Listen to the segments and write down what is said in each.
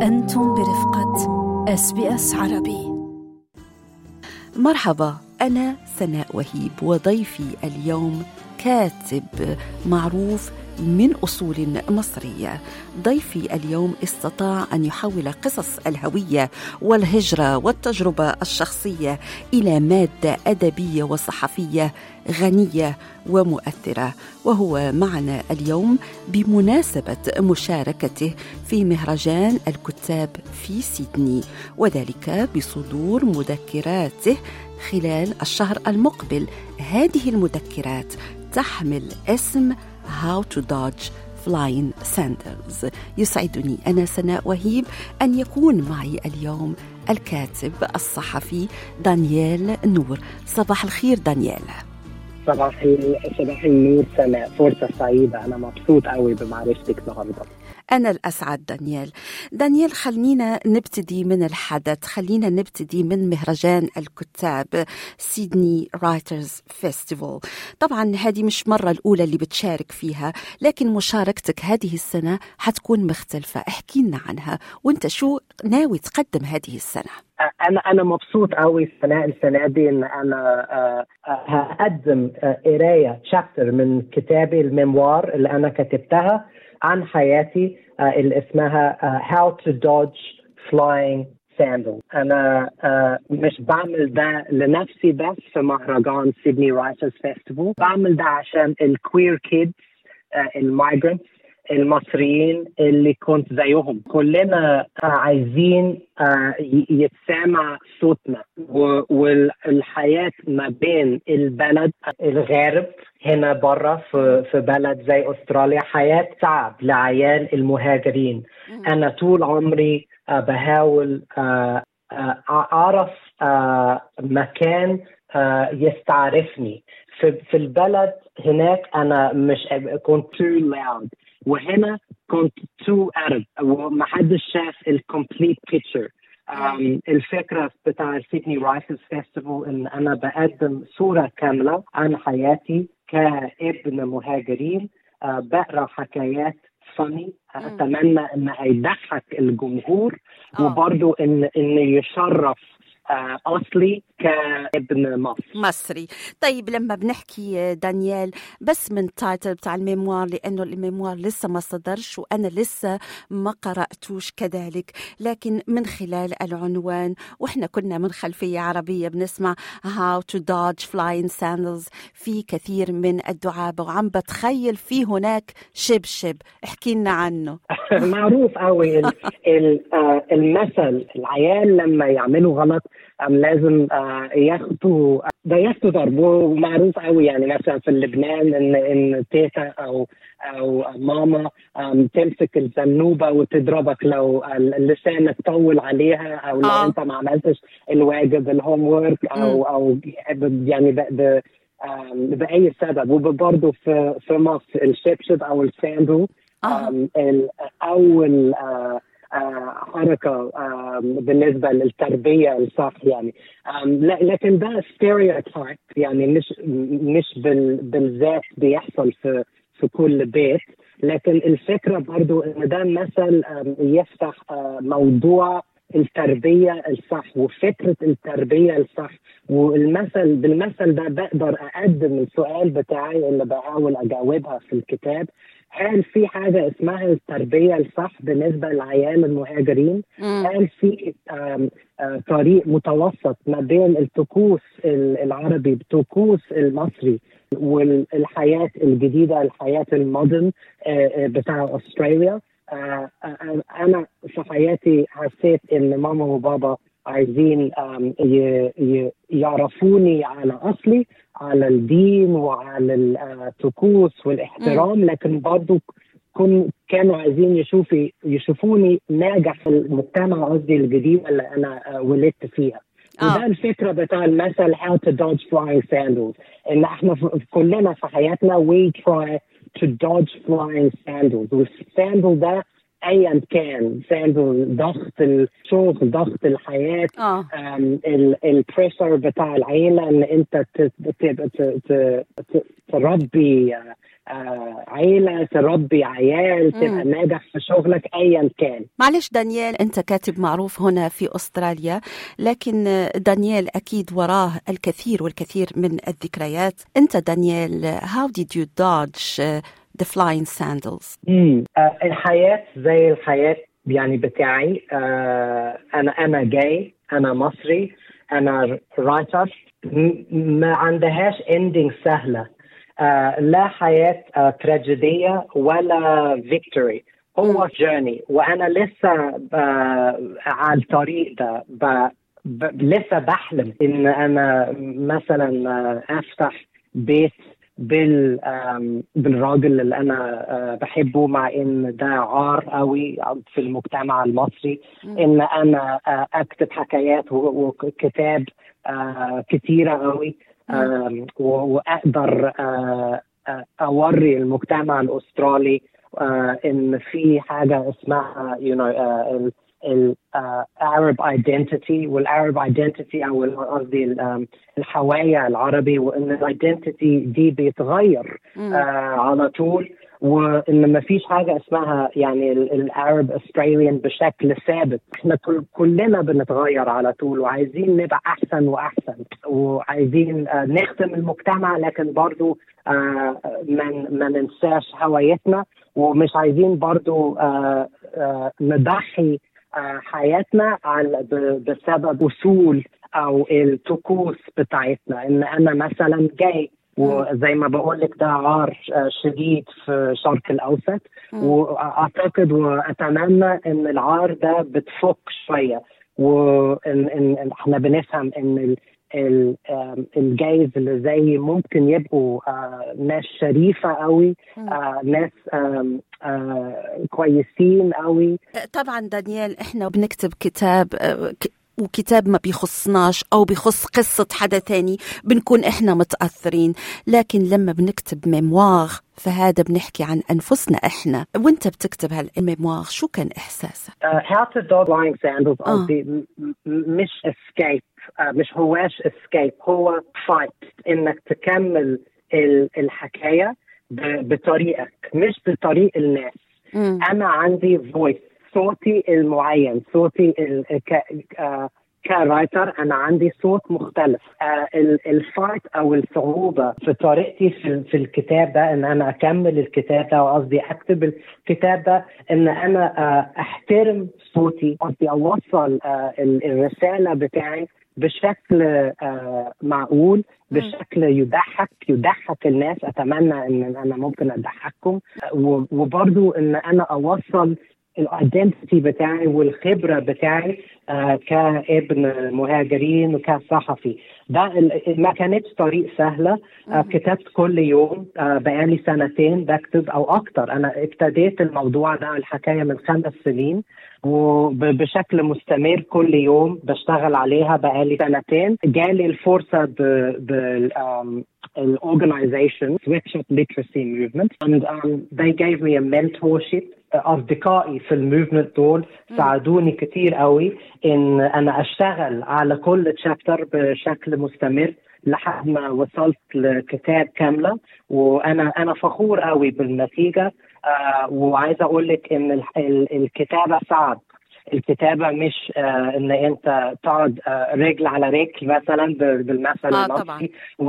أنتم برفقة اس بي اس عربي مرحبا أنا سناء وهيب وضيفي اليوم كاتب معروف من أصول مصرية ضيفي اليوم استطاع أن يحول قصص الهوية والهجرة والتجربة الشخصية إلى مادة أدبية وصحفية غنية ومؤثرة وهو معنا اليوم بمناسبة مشاركته في مهرجان الكتاب في سيدني وذلك بصدور مذكراته خلال الشهر المقبل هذه المذكرات تحمل اسم How to Dodge Flying Sandals يسعدني أنا سناء وهيب أن يكون معي اليوم الكاتب الصحفي دانيال نور صباح الخير دانيال صباح صباح النور سناء فرصة سعيدة أنا مبسوط قوي بمعرفتك النهاردة أنا الأسعد دانيال دانيال خلينا نبتدي من الحدث خلينا نبتدي من مهرجان الكتاب سيدني رايترز فيستيفال طبعا هذه مش مرة الأولى اللي بتشارك فيها لكن مشاركتك هذه السنة حتكون مختلفة احكي لنا عنها وانت شو ناوي تقدم هذه السنة انا انا مبسوط قوي السنه السنه دي ان انا هقدم قرايه شابتر من كتابي الميموار اللي انا كتبتها عن حياتي اللي اسمها How to Dodge Flying Sandals أنا مش بعمل ده لنفسي بس في مهرجان سيدني رايترز فيستيفال بعمل ده عشان الكوير كيدز المايجرنتس المصريين اللي كنت زيهم كلنا عايزين يتسامع صوتنا والحياة ما بين البلد الغارب هنا برا في في بلد زي استراليا حياة صعب لعيال المهاجرين انا طول عمري بحاول اعرف مكان يستعرفني في في البلد هناك انا مش كنت too loud وهنا كنت تو ارب ومحدش شاف الكومبليت بيكتشر الفكره بتاع سيدني رايفلز فيستيفال ان انا بقدم صوره كامله عن حياتي كابن مهاجرين uh, بقرا حكايات فاني اتمنى ان هيضحك الجمهور وبرضه ان ان يشرف آه اصلي كابن مصر مصري طيب لما بنحكي دانيال بس من التايتل بتاع الميموار لانه الميموار لسه ما صدرش وانا لسه ما قراتوش كذلك لكن من خلال العنوان واحنا كنا من خلفيه عربيه بنسمع How to Dodge Flying Sandals في كثير من الدعابه وعم بتخيل في هناك شبشب احكي لنا عنه معروف قوي المثل العيال لما يعملوا غلط أم لازم ياخدوا ده ياخدوا ضرب ومعروف قوي يعني مثلا في لبنان ان ان تيتا او او ماما تمسك الزنوبه وتضربك لو لسانك طول عليها او لو آه. انت ما عملتش الواجب الهوم ورك او او يعني ب باي سبب وبرضه في في مصر الشبشب او الساندو آه. اول آه حركه بالنسبه للتربيه الصح يعني لكن ده ستيريوتايب يعني مش مش بالذات بيحصل في في كل بيت لكن الفكره برضو ان ده مثل يفتح موضوع التربية الصح وفكرة التربية الصح والمثل بالمثل ده بقدر أقدم السؤال بتاعي اللي بحاول أجاوبها في الكتاب هل في حاجة اسمها التربية الصح بالنسبة للعيال المهاجرين؟ مم. هل في آم آم طريق متوسط ما بين الطقوس العربي الطقوس المصري والحياة الجديدة الحياة المودرن بتاع أستراليا؟ أنا في حياتي حسيت إن ماما وبابا عايزين يعرفوني على اصلي على الدين وعلى الطقوس والاحترام لكن برضو كن كانوا عايزين يشوفي يشوفوني ناجح في المجتمع قصدي الجديد اللي انا ولدت فيها وده الفكره بتاع المثل how to dodge flying sandals ان احنا كلنا في حياتنا we try to dodge flying sandals والساندل ده ايا كان ساندل ضغط الشغل ضغط الحياه آه. البريشر بتاع العيله ان انت تربي آه، عيله تربي عيال تبقى ناجح في شغلك ايا كان معلش دانيال انت كاتب معروف هنا في استراليا لكن دانيال اكيد وراه الكثير والكثير من الذكريات انت دانيال how did you dodge the flying sandals مم. آه، الحياه زي الحياه يعني بتاعي آه، انا انا جاي انا مصري انا رايتر ما عندهاش اندنج سهله آه لا حياه آه تراجيديه ولا فيكتوري هو جيرني وانا لسه آه على الطريق ده ب... ب... لسه بحلم ان انا مثلا آه افتح بيت بال بالراجل اللي انا بحبه مع ان ده عار قوي في المجتمع المصري ان انا اكتب حكايات وكتاب كتيره قوي واقدر اوري المجتمع الاسترالي ان في حاجه اسمها you know, الارب ايدنتيتي والارب ايدنتيتي او قصدي الحوايا العربي وان الايدنتيتي دي بيتغير uh, على طول وان ما فيش حاجه اسمها يعني الارب استراليان بشكل ثابت احنا كل كلنا بنتغير على طول وعايزين نبقى احسن واحسن وعايزين uh, نخدم المجتمع لكن برضو uh, ما ما ننساش هويتنا ومش عايزين برضو نضحي حياتنا على بسبب اصول او الطقوس بتاعتنا ان انا مثلا جاي وزي ما بقول لك ده عار شديد في الشرق الاوسط واعتقد واتمنى ان العار ده بتفك شويه وان إن احنا بنفهم ان الجايز اللي زي ممكن يبقوا ناس شريفه قوي ناس كويسين قوي طبعا دانيال احنا بنكتب كتاب وكتاب ما بيخصناش او بيخص قصة حدا تاني بنكون احنا متأثرين لكن لما بنكتب ميموار فهذا بنحكي عن انفسنا احنا وانت بتكتب هالميموار شو كان احساسك؟ uh, How to Dog Lying Sandals آه. مش escape uh, مش هواش escape هو fight انك تكمل الحكاية بطريقك مش بطريق الناس م. انا عندي voice صوتي المعين صوتي ك... كرايتر انا عندي صوت مختلف الفايت او الصعوبه في طريقتي في, في الكتاب ده ان انا اكمل الكتاب ده وقصدي اكتب الكتاب ده ان انا احترم صوتي قصدي اوصل الرساله بتاعي بشكل معقول بشكل يضحك يضحك الناس اتمنى ان انا ممكن اضحككم وبرضو ان انا اوصل الايدنتيتي بتاعي والخبره بتاعي آه كابن مهاجرين وكصحفي ده ما كانتش طريق سهله آه كتبت كل يوم آه بقالي سنتين بكتب او اكتر انا ابتديت الموضوع ده الحكايه من خمس سنين وبشكل مستمر كل يوم بشتغل عليها بقالي سنتين جالي الفرصه ب, ب الاورجنايزيشن Switch Up Literacy Movement and um, they gave me a mentorship اصدقائي في الموفمنت دول ساعدوني كتير قوي ان انا اشتغل على كل تشابتر بشكل مستمر لحد ما وصلت لكتاب كامله وانا انا فخور قوي بالنتيجه آه وعايز اقول لك ان الكتابه صعب الكتابه مش آه ان انت تقعد آه رجل على رجل مثلا بالمثل آه المصري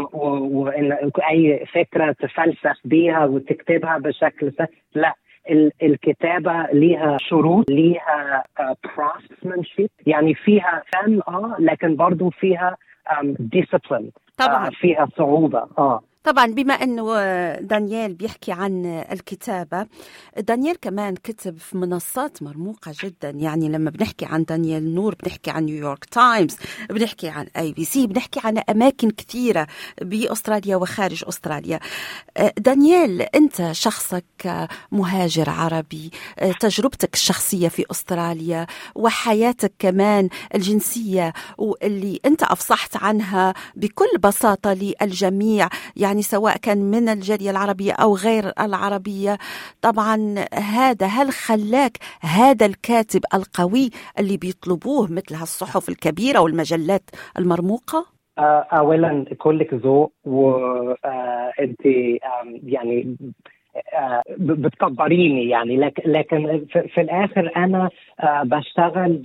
وان اي فكره تفلسف بيها وتكتبها بشكل سهل لا الكتابة ليها شروط ليها craftsmanship يعني فيها فن اه لكن برضو فيها discipline طبعا آه فيها صعوبة اه طبعا بما انه دانيال بيحكي عن الكتابه دانيال كمان كتب في منصات مرموقه جدا يعني لما بنحكي عن دانيال نور بنحكي عن نيويورك تايمز بنحكي عن اي بي سي بنحكي عن اماكن كثيره باستراليا وخارج استراليا دانيال انت شخصك مهاجر عربي تجربتك الشخصيه في استراليا وحياتك كمان الجنسيه واللي انت افصحت عنها بكل بساطه للجميع يعني سواء كان من الجالية العربية أو غير العربية طبعا هذا هل خلاك هذا الكاتب القوي اللي بيطلبوه مثل هالصحف الكبيرة والمجلات المرموقة؟ اولا كلك ذوق وانت يعني بتكبريني يعني لكن لكن في الاخر انا بشتغل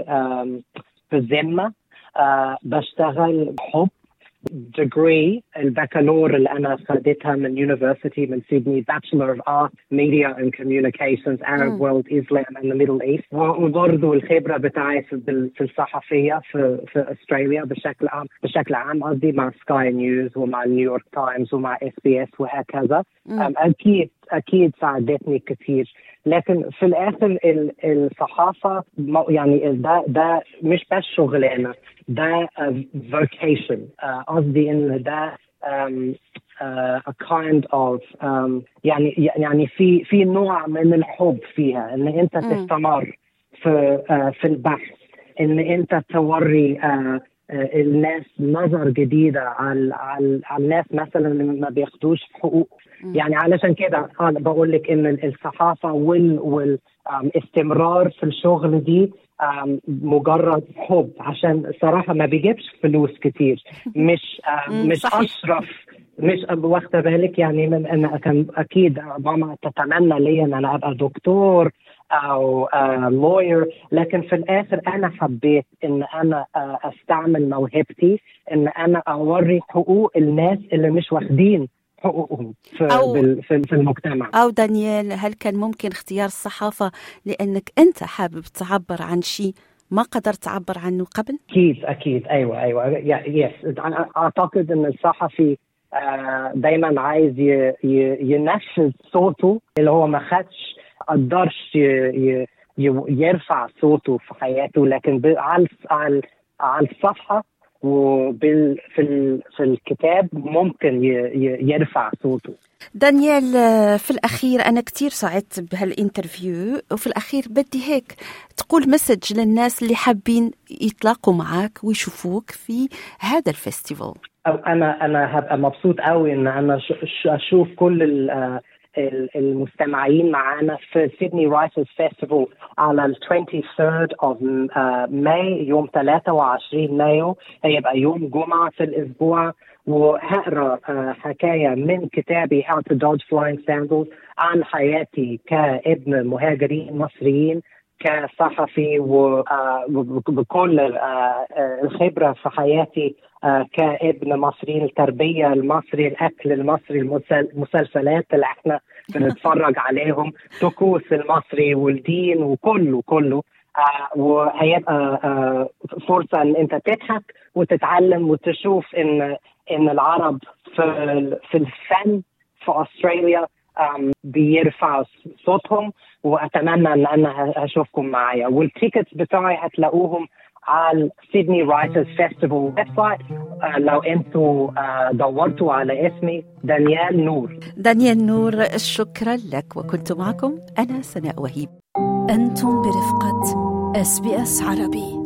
بذمه بشتغل بحب degree البكالور اللي انا خدتها من يونيفرسيتي من سيدني Bachelor of Art Media and Communications Arab mm. World Islam and the Middle East وبرضه الخبره بتاعي في الصحفيه في في استراليا بشكل عام بشكل عام قصدي مع سكاي نيوز ومع نيويورك تايمز ومع اس بي اس وهكذا mm. اكيد اكيد ساعدتني كثير لكن في الاخر الصحافه يعني ده ده مش بس شغلانه ده فيكيشن قصدي ان ده um, uh, a kind of um, يعني يعني في في نوع من الحب فيها ان انت تستمر في uh, في البحث ان انت توري uh, الناس نظر جديده على على على الناس مثلا اللي ما بياخدوش حقوق يعني علشان كده انا بقول لك ان الصحافه وال والاستمرار في الشغل دي مجرد حب عشان صراحه ما بيجيبش فلوس كتير مش مش اشرف مش واخده بالك يعني من انا كان اكيد ماما تتمنى لي ان انا ابقى دكتور او لوير لكن في الاخر انا حبيت ان انا استعمل موهبتي ان انا اوري حقوق الناس اللي مش واخدين حقوقهم في, أو في المجتمع أو دانيال هل كان ممكن اختيار الصحافة لأنك أنت حابب تعبر عن شيء ما قدرت تعبر عنه قبل؟ أكيد أكيد أيوة أيوة يس أعتقد أن الصحفي دايما عايز ينفذ صوته اللي هو ما خدش قدرش يرفع صوته في حياته لكن على على الصفحه وبال في في الكتاب ممكن يرفع صوته دانيال في الأخير أنا كتير سعدت بهالإنترفيو وفي الأخير بدي هيك تقول مسج للناس اللي حابين يتلاقوا معك ويشوفوك في هذا الفestival أنا أنا هبقى مبسوط قوي إن أنا أشوف كل المستمعين معانا في سيدني رايترز فيستيفال على ال 23rd of ماي يوم 23 مايو هيبقى يوم جمعة في الأسبوع وهقرا حكايه من كتابي How to Dodge Flying Sandals عن حياتي كابن مهاجرين مصريين كصحفي وبكل الخبره في حياتي كابن مصري التربيه المصري الاكل المصري المسلسلات اللي احنا بنتفرج عليهم طقوس المصري والدين وكله كله وهيبقى فرصه ان انت تضحك وتتعلم وتشوف ان ان العرب في في الفن في استراليا بيرفعوا صوتهم واتمنى ان انا اشوفكم معايا والتيكتس بتاعي هتلاقوهم على سيدني رايترز فيستيفال ويب سايت لو انتوا دورتوا على اسمي دانيال نور دانيال نور شكرا لك وكنت معكم انا سناء وهيب انتم برفقه اس بي اس عربي